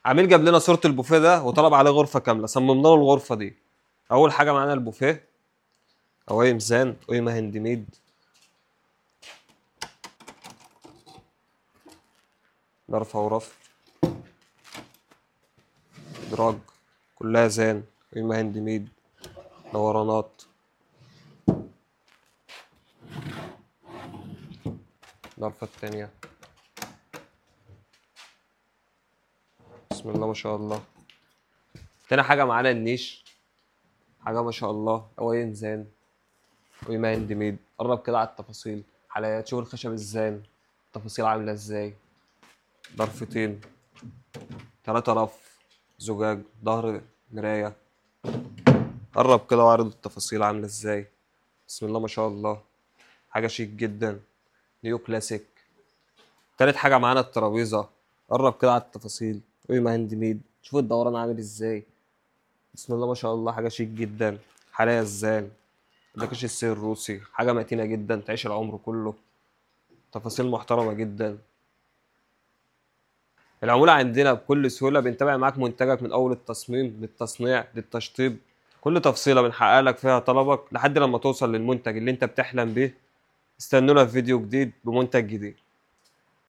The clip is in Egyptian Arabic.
عميل جاب لنا صورة البوفيه ده وطلب عليه غرفة كاملة صممنا له الغرفة دي أول حاجة معانا البوفيه قوايم ميزان قيمة هاند ميد ظرف ورف دراج كلها زان قيمة هاند ميد دورانات الضرفة التانية بسم الله ما شاء الله تاني حاجة معانا النيش حاجة ما شاء الله قوايم زان قيمة هاند ميد قرب كده على التفاصيل حلقات شوف الخشب الزان التفاصيل عاملة ازاي ضرفتين تلاتة رف زجاج ظهر مراية قرب كده وعرض التفاصيل عاملة ازاي بسم الله ما شاء الله حاجة شيك جدا نيو كلاسيك تالت حاجة معانا الترابيزة قرب كده على التفاصيل قيمة هاند ميد شوف الدوران عامل ازاي بسم الله ما شاء الله حاجة شيك جدا حلايا الزان ده كاش السير الروسي حاجة متينة جدا تعيش العمر كله تفاصيل محترمة جدا العمولة عندنا بكل سهولة بنتابع معاك منتجك من أول التصميم للتصنيع للتشطيب كل تفصيلة بنحقق لك فيها طلبك لحد لما توصل للمنتج اللي انت بتحلم بيه استنونا في فيديو جديد بمنتج جديد